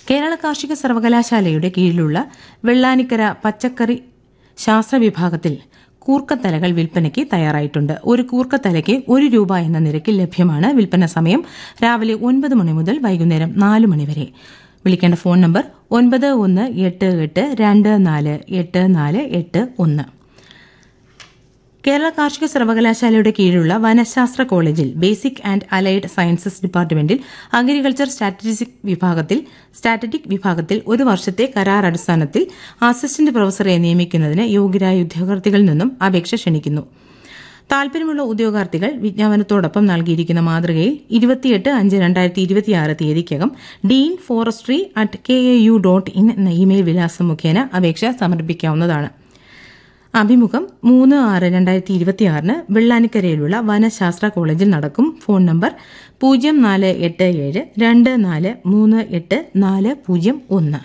കേരള കാർഷിക സർവകലാശാലയുടെ കീഴിലുള്ള വെള്ളാനിക്കര പച്ചക്കറി ശാസ്ത്ര വിഭാഗത്തിൽ കൂർക്കത്തലകൾ വിൽപ്പനയ്ക്ക് തയ്യാറായിട്ടുണ്ട് ഒരു കൂർക്കത്തലയ്ക്ക് ഒരു രൂപ എന്ന നിരക്കിൽ ലഭ്യമാണ് വിൽപ്പന സമയം രാവിലെ ഒൻപത് മണി മുതൽ വൈകുന്നേരം നാല് മണി വരെ വിളിക്കേണ്ട ഫോൺ നമ്പർ ഒൻപത് ഒന്ന് എട്ട് എട്ട് രണ്ട് നാല് എട്ട് നാല് എട്ട് ഒന്ന് കേരള കാർഷിക സർവകലാശാലയുടെ കീഴിലുള്ള വനശാസ്ത്ര കോളേജിൽ ബേസിക് ആൻഡ് അലൈഡ് സയൻസസ് ഡിപ്പാർട്ട്മെന്റിൽ അഗ്രികൾച്ചർ സ്റ്റാറ്റിസ്റ്റിക് വിഭാഗത്തിൽ സ്റ്റാറ്റിറ്റിക് വിഭാഗത്തിൽ ഒരു വർഷത്തെ കരാർ അടിസ്ഥാനത്തിൽ അസിസ്റ്റന്റ് പ്രൊഫസറെ നിയമിക്കുന്നതിന് യോഗ്യരായ ഉദ്യോഗാർത്ഥികളിൽ നിന്നും അപേക്ഷ ക്ഷണിക്കുന്നു താൽപര്യമുള്ള ഉദ്യോഗാർത്ഥികൾ വിജ്ഞാപനത്തോടൊപ്പം നൽകിയിരിക്കുന്ന മാതൃകയിൽ ഇരുപത്തിയെട്ട് അഞ്ച് രണ്ടായിരത്തി ഇരുപത്തിയാറ് തീയതിക്കകം dean forestry at K A U dot in എന്ന ഇമെയിൽ വിലാസം മുഖേന അപേക്ഷ സമർപ്പിക്കാവുന്നതാണ് അഭിമുഖം മൂന്ന് ആറ് രണ്ടായിരത്തി ഇരുപത്തിയാറിന് വെള്ളാനിക്കരയിലുള്ള വനശാസ്ത്ര കോളേജിൽ നടക്കും ഫോൺ നമ്പർ പൂജ്യം നാല് എട്ട് ഏഴ് രണ്ട് നാല് മൂന്ന് എട്ട് നാല് പൂജ്യം ഒന്ന്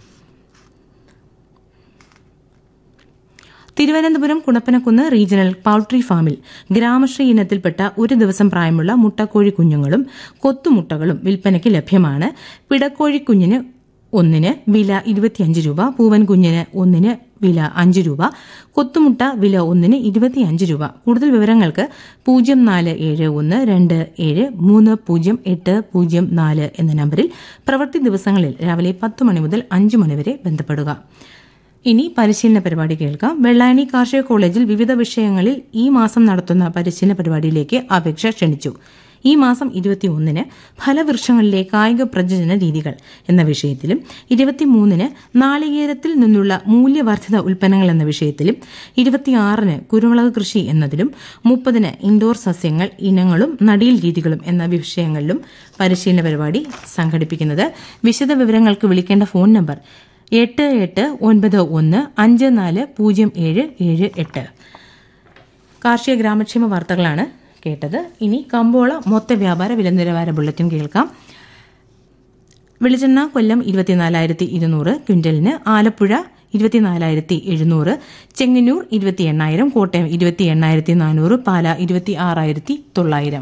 തിരുവനന്തപുരം കുണപ്പനക്കുന്ന് റീജിയണൽ പൌൾട്രി ഫാമിൽ ഗ്രാമശ്രീ ഇനത്തിൽപ്പെട്ട ഒരു ദിവസം പ്രായമുള്ള മുട്ടക്കോഴി കുഞ്ഞുങ്ങളും കൊത്തുമുട്ടകളും വിൽപ്പനയ്ക്ക് ലഭ്യമാണ് പിടക്കോഴി കുഞ്ഞിന് ഒന്നിന് വില ഇരുപത്തിയഞ്ച് രൂപ പൂവൻ കുഞ്ഞിന് ഒന്നിന് വില അഞ്ച് രൂപ കൊത്തുമുട്ട വില ഒന്നിന് ഇരുപത്തിയഞ്ച് രൂപ കൂടുതൽ വിവരങ്ങൾക്ക് പൂജ്യം നാല് ഏഴ് ഒന്ന് രണ്ട് ഏഴ് മൂന്ന് പൂജ്യം എട്ട് പൂജ്യം നാല് എന്ന നമ്പറിൽ പ്രവൃത്തി ദിവസങ്ങളിൽ രാവിലെ പത്ത് മണി മുതൽ അഞ്ച് മണി വരെ ബന്ധപ്പെടുക ഇനി പരിശീലന പരിപാടി കേൾക്കാം വെള്ളായണി കാർഷിക കോളേജിൽ വിവിധ വിഷയങ്ങളിൽ ഈ മാസം നടത്തുന്ന പരിശീലന പരിപാടിയിലേക്ക് അപേക്ഷ ക്ഷണിച്ചു ഈ മാസം ഇരുപത്തിയൊന്നിന് ഫലവൃക്ഷങ്ങളിലെ കായിക പ്രജനന രീതികൾ എന്ന വിഷയത്തിലും ഇരുപത്തിമൂന്നിന് നാളികേരത്തിൽ നിന്നുള്ള മൂല്യവർദ്ധിത ഉൽപ്പന്നങ്ങൾ എന്ന വിഷയത്തിലും ഇരുപത്തിയാറിന് കുരുമുളക് കൃഷി എന്നതിലും മുപ്പതിന് ഇൻഡോർ സസ്യങ്ങൾ ഇനങ്ങളും നടീൽ രീതികളും എന്ന വിഷയങ്ങളിലും പരിശീലന പരിപാടി സംഘടിപ്പിക്കുന്നത് വിശദ വിവരങ്ങൾക്ക് വിളിക്കേണ്ട ഫോൺ നമ്പർ എട്ട് എട്ട് ഒൻപത് ഒന്ന് അഞ്ച് നാല് പൂജ്യം ഏഴ് ഏഴ് എട്ട് കാർഷിക ഗ്രാമക്ഷേമ വാർത്തകളാണ് കേട്ടത് ഇനി കമ്പോള മൊത്ത വ്യാപാര വില നിലവാര ബുള്ളറ്റിൻ കേൾക്കാം വെളിച്ചെണ്ണ കൊല്ലം ഇരുപത്തിനാലായിരത്തി ഇരുന്നൂറ് ക്വിന്റലിന് ആലപ്പുഴ ഇരുപത്തിനാലായിരത്തി എഴുന്നൂറ് ചെങ്ങന്നൂർ ഇരുപത്തി എണ്ണായിരം കോട്ടയം ഇരുപത്തി എണ്ണായിരത്തി നാനൂറ് പാല ഇരുപത്തി ആറായിരത്തി തൊള്ളായിരം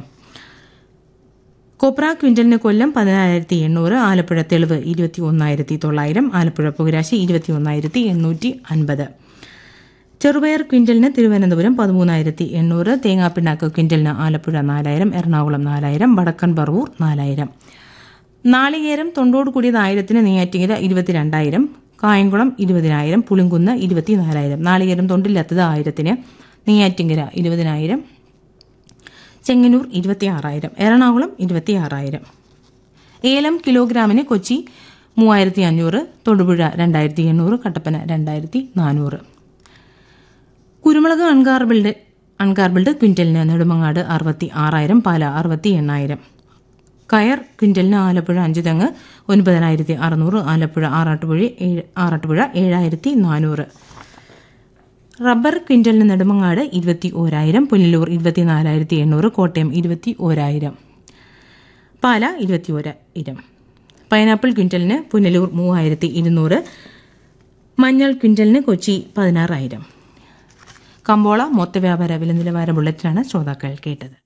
കൊപ്ര ക്വിന്റലിന് കൊല്ലം പതിനായിരത്തി എണ്ണൂറ് ആലപ്പുഴ തെളിവ് ഇരുപത്തി ഒന്നായിരത്തി തൊള്ളായിരം ആലപ്പുഴ പുകരാശി ഇരുപത്തി ഒന്നായിരത്തി എണ്ണൂറ്റി അൻപത് ചെറുപയർ ക്വിന്റലിന് തിരുവനന്തപുരം പതിമൂന്നായിരത്തി എണ്ണൂറ് തേങ്ങാപ്പിണ്ണാക്ക് ക്വിന്റലിന് ആലപ്പുഴ നാലായിരം എറണാകുളം നാലായിരം വടക്കൻ പറവൂർ നാലായിരം നാളികേരം തൊണ്ടോട് കൂടിയത് ആയിരത്തിന് നെയ്യാറ്റിങ്കര ഇരുപത്തിരണ്ടായിരം കായംകുളം ഇരുപതിനായിരം പുളിങ്കുന്ന് ഇരുപത്തിനാലായിരം നാളികേരം തൊണ്ടില്ലാത്തത് ആയിരത്തിന് നെയ്യാറ്റിങ്കര ഇരുപതിനായിരം ചെങ്ങന്നൂർ ഇരുപത്തിയാറായിരം എറണാകുളം ഇരുപത്തിയാറായിരം ഏലം കിലോഗ്രാമിന് കൊച്ചി മൂവായിരത്തി അഞ്ഞൂറ് തൊടുപുഴ രണ്ടായിരത്തി എണ്ണൂറ് കട്ടപ്പന രണ്ടായിരത്തി നാനൂറ് കുരുമുളക് അൺഗാർബിൾഡ് അൺഗാർബിൾഡ് ക്വിന്റലിന് നെടുമങ്ങാട് അറുപത്തി ആറായിരം പാല അറുപത്തി എണ്ണായിരം കയർ ക്വിന്റലിന് ആലപ്പുഴ അഞ്ച് തെങ്ങ് ഒൻപതിനായിരത്തി അറുന്നൂറ് ആലപ്പുഴ ആറാട്ടുപുഴ ഏഴ് ആറാട്ടുപുഴ ഏഴായിരത്തി നാനൂറ് റബ്ബർ ക്വിന്റലിന് നെടുമങ്ങാട് ഇരുപത്തി ഓരായിരം പുനലൂർ ഇരുപത്തിനാലായിരത്തി എണ്ണൂറ് കോട്ടയം ഇരുപത്തി ഓരായിരം പാല ഇരുപത്തി ഓരായിരം പൈനാപ്പിൾ ക്വിന്റലിന് പുനലൂർ മൂവായിരത്തി ഇരുന്നൂറ് മഞ്ഞൾ ക്വിന്റലിന് കൊച്ചി പതിനാറായിരം കമ്പോള മൊത്ത വ്യാപാര വില നിലവാര ബുള്ളറ്റിനാണ് ശ്രോതാക്കൾ കേട്ടത്